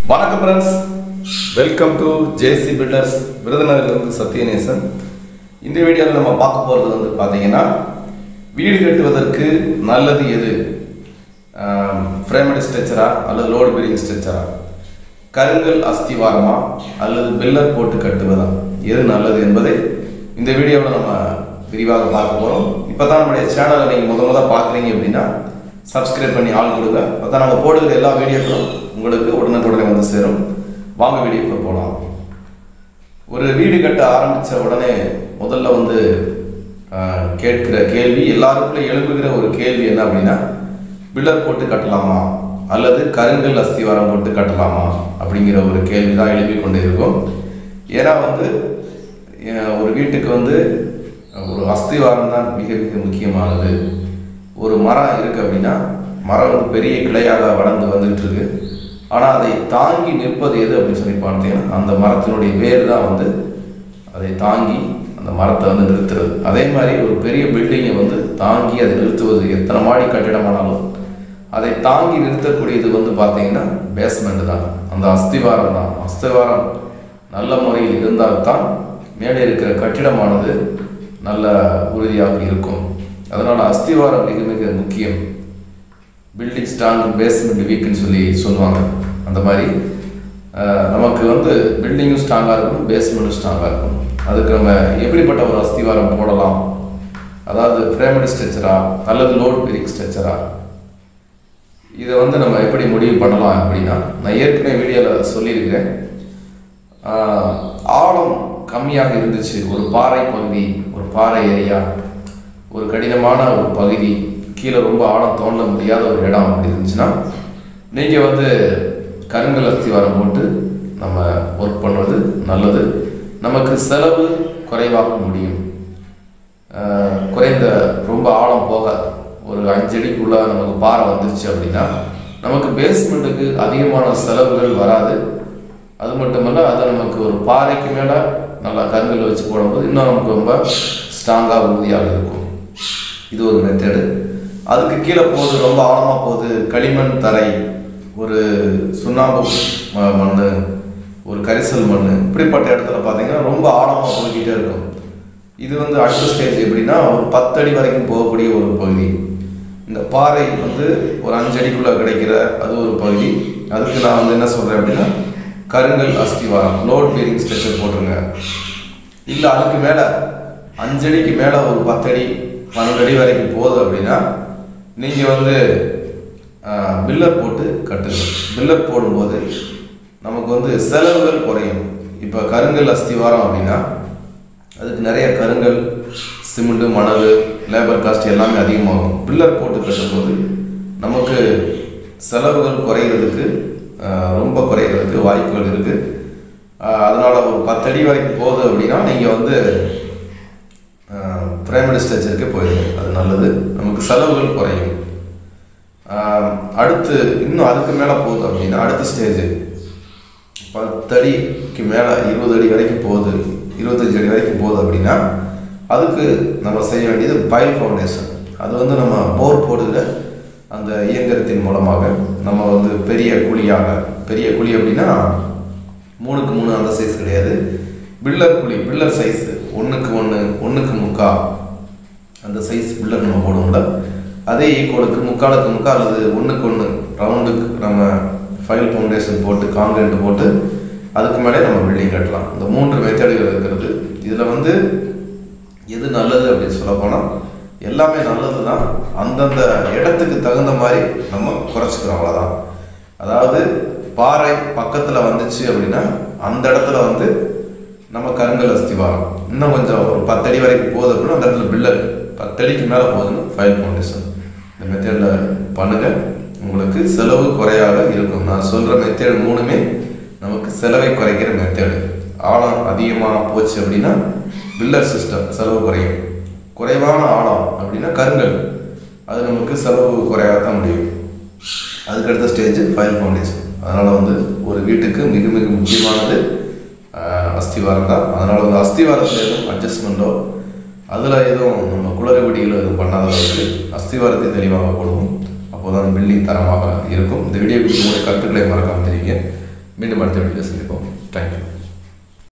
வணக்கம் friends welcome to JC builders விருதுநகர்லேருந்து சத்யநேசன் இந்த வீடியோவில் நம்ம பார்க்க போகிறது வந்து பார்த்தீங்கன்னா வீடு கட்டுவதற்கு நல்லது எது ஃப்ரேமட் ஸ்ட்ரெச்சரா அல்லது லோடு பிரிங் ஸ்ட்ரெச்சரா கருங்கல் அஸ்திவாரமா அல்லது பில்லர் போட்டு கட்டுவதா எது நல்லது என்பதை இந்த வீடியோவில் நம்ம விரிவாக பார்க்க போகிறோம் இப்போ தான் நம்முடைய சேனலை நீங்கள் முத முத பார்க்குறீங்க அப்படின்னா சப்ஸ்கிரைப் பண்ணி ஆள் கொடுங்க அப்போ தான் நாங்கள் போடுகிற எல்லா வீடியோக்களும் உங்களுக்கு உடனுக்குடனே வந்து சேரும் வாங்க வீடியோக்குள்ள போகலாம் ஒரு வீடு கட்ட ஆரம்பித்த உடனே முதல்ல வந்து ஆஹ், கேட்கிற கேள்வி எல்லாருக்குள்ள எழும்புகிற ஒரு கேள்வி என்ன அப்படின்னா பில்லர் போட்டு கட்டலாமா அல்லது கருங்கல் அஸ்திவாரம் போட்டு கட்டலாமா அப்படிங்கிற ஒரு கேள்வி தான் எழுப்பி கொண்டு இருக்கும் ஏன்னா வந்து அஹ், ஒரு வீட்டுக்கு வந்து ஒரு அஸ்திவாரம் தான் மிக மிக முக்கியமானது ஒரு மரம் இருக்கு அப்படின்னா மரம் வந்து பெரிய கிளையாக வளர்ந்து வந்துகிட்டு இருக்கு ஆனால் அதை தாங்கி நிற்பது எது அப்படின்னு சொல்லி பார்த்தீங்கன்னா அந்த மரத்தினுடைய வேர் தான் வந்து அதை தாங்கி அந்த மரத்தை வந்து நிறுத்துறது அதே மாதிரி ஒரு பெரிய பில்டிங்கை வந்து தாங்கி அதை நிறுத்துவது எத்தனை மாடி கட்டிடமானாலும் அதை தாங்கி நிறுத்தக்கூடியது வந்து பார்த்தீங்கன்னா பேஸ்மெண்ட் தான் அந்த அஸ்திவாரம் தான் அஸ்திவாரம் நல்ல முறையில் இருந்தால்தான் மேலே இருக்கிற கட்டிடமானது நல்ல உறுதியாக இருக்கும் அதனால் அஸ்திவாரம் மிக மிக முக்கியம் பில்டிங் ஸ்ட்ராங் பேஸ்மெண்ட் வீக்குன்னு சொல்லி சொல்லுவாங்க அந்த மாதிரி அஹ், நமக்கு வந்து பில்டிங்கும் ஸ்ட்ராங்காக இருக்கணும் பேஸ்மெண்ட்டும் ஸ்ட்ராங்காக இருக்கணும் அதுக்கு நம்ம எப்படிப்பட்ட ஒரு அஸ்திவாரம் போடலாம் அதாவது ஃப்ரேமட் ஸ்ட்ரெச்சரா அல்லது லோட் பிரிக் ஸ்ட்ரெச்சரா இதை வந்து நம்ம எப்படி முடிவு பண்ணலாம் அப்படின்னா நான் ஏற்கனவே வீடியோவில் சொல்லியிருக்கிறேன் ஆஹ், ஆழம் கம்மியாக இருந்துச்சு ஒரு பாறை பகுதி ஒரு பாறை ஏரியா ஒரு கடினமான ஒரு பகுதி கீழே ரொம்ப ஆழம் தோண்ட முடியாத ஒரு இடம் அப்படி இருந்துச்சுன்னா நீங்கள் வந்து கருங்கல் அஸ்திவாரம் போட்டு நம்ம ஒர்க் பண்ணுறது நல்லது நமக்கு செலவு குறைவாக முடியும் ஆஹ், குறைந்த ரொம்ப ஆழம் போகாது ஒரு அஞ்சு அடிக்குள்ள நமக்கு பாறை வந்துருச்சு அப்படின்னா நமக்கு பேஸ்மெண்ட்டுக்கு அதிகமான செலவுகள் வராது அது மட்டுமல்ல அது நமக்கு ஒரு பாறைக்கு மேலே நல்லா கருங்கல் வச்சு போடும்போது இன்னும் நமக்கு ரொம்ப ஸ்ட்ராங்காக உறுதியாக இருக்கும் இது ஒரு மெத்தடு அதுக்கு கீழே போகுது ரொம்ப ஆழமாக போகுது களிமண் தரை ஒரு சுண்ணாம்பு ம- மண் ஒரு கரிசல் மண் இப்படிப்பட்ட இடத்துல பார்த்தீங்கன்னா ரொம்ப ஆழமாக போய்கிட்டே இருக்கும் இது வந்து அடுத்த ஸ்டேஜ் எப்படின்னா ஒரு பத்து அடி வரைக்கும் போகக்கூடிய ஒரு பகுதி இந்த பாறை வந்து ஒரு அஞ்சு அடிக்குள்ளே கிடைக்கிற அது ஒரு பகுதி அதுக்கு நான் வந்து என்ன சொல்கிறேன் அப்படின்னா கருங்கல் அஸ்திவாரம் லோட் பீரிங் ஸ்ட்ரெச்சர் போட்டுருங்க இல்லை அதுக்கு மேலே அஞ்சு அடிக்கு மேலே ஒரு பத்து அடி பன்னெண்டு அடி வரைக்கும் போகுது அப்படின்னா நீங்கள் வந்து பில்லர் போட்டு கட்டுங்க பில்லர் போடும்போது நமக்கு வந்து செலவுகள் குறையும் இப்போ கருங்கல் அஸ்திவாரம் அப்படின்னா அதுக்கு நிறைய கருங்கல் சிமெண்ட்டு மணல் லேபர் காஸ்ட் எல்லாமே அதிகமாகும் பில்லர் போட்டு கட்டும்போது நமக்கு செலவுகள் குறையிறதுக்கு ஆஹ், ரொம்ப குறையிறதுக்கு வாய்ப்புகள் இருக்குது அதனால் ஒரு பத்து அடி வரைக்கும் போகுது அப்படின்னா நீங்கள் வந்து பிரைமரி ஸ்ட்ரக்சருக்கு போயிடுங்க அது நல்லது நமக்கு செலவுகள் குறையும் ஆஹ், அடுத்து இன்னும் அதுக்கு மேலே போகுது அப்படின்னா அடுத்த ஸ்டேஜ் பத்து அடிக்கு மேலே இருபது அடி வரைக்கும் போகுது இருபத்தஞ்சு அடி வரைக்கும் போகுது அப்படின்னா அதுக்கு நம்ம செய்ய வேண்டியது பைல் ஃபவுண்டேஷன் அது வந்து நம்ம போர் போடுகிற அந்த இயந்திரத்தின் மூலமாக நம்ம வந்து பெரிய குழியாக பெரிய குழி அப்படின்னா மூணுக்கு மூணு அந்த சைஸ் கிடையாது பில்லர் குழி பில்லர் சைஸ் ஒன்றுக்கு ஒன்று ஒன்றுக்கு முக்கா அந்த சைஸ் பில்லர் நம்ம போடுவோம்ல அதே ஈக்குவலுக்கு முக்காலுக்கு முக்கா அல்லது ஒன்றுக்கு ஒன்று ரவுண்டுக்கு நம்ம ஃபைல் ஃபவுண்டேஷன் போட்டு காங்கிரீட் போட்டு அதுக்கு மேலே நம்ம பில்டிங் கட்டலாம் இந்த மூன்று மெத்தடுகள் இருக்கிறது இதில் வந்து எது நல்லது அப்படின்னு சொல்ல போனால் எல்லாமே நல்லது தான் அந்தந்த இடத்துக்கு தகுந்த மாதிரி நம்ம குறைச்சிக்கிறோம் அவ்வளோதான் அதாவது பாறை பக்கத்தில் வந்துச்சு அப்படின்னா அந்த இடத்துல வந்து நம்ம கருங்கல் அஸ்திவாரம் இன்னும் கொஞ்சம் ஒரு பத்தடி வரைக்கும் போகுது அப்படின்னா அந்த இடத்துல பில்லர் பத்தடிக்கு மேலே போகுதுன்னா ஃபைல் ஃபவுண்டேஷன் இந்த மெத்தடில் பண்ணுங்க உங்களுக்கு செலவு குறையாக இருக்கும் நான் சொல்கிற மெத்தேடு மூணுமே நமக்கு செலவை குறைக்கிற மெத்தேடு ஆழம் அதிகமாக போச்சு அப்படின்னா பில்லர் சிஸ்டம் செலவு குறையும் குறைவான ஆழம் அப்படின்னா கருங்கல் அது நமக்கு செலவு குறையாதான் முடியும் அதுக்கடுத்த ஸ்டேஜ் ஃபைல் ஃபவுண்டேஷன் அதனால் வந்து ஒரு வீட்டுக்கு மிக மிக முக்கியமானது ஆஹ், அஸ்திவாரம் தான் அதனால் வந்து அஸ்திவாரத்தில் எதுவும் அட்ஜஸ்ட்மெண்ட்டோ அதில் எதுவும் நம்ம குளறுபடிகளோ எதுவும் பண்ணாத அளவுக்கு அஸ்திவாரத்தை தெளிவாக போடுவோம் அப்போதான் பில்டிங் தரமாக இருக்கும் இந்த வீடியோ குறித்து உங்களுடைய கருத்துக்களை மறக்காம தெரிவிங்க மீண்டும் அடுத்த வீடியோவில் சந்திப்போம் தேங்க்யூ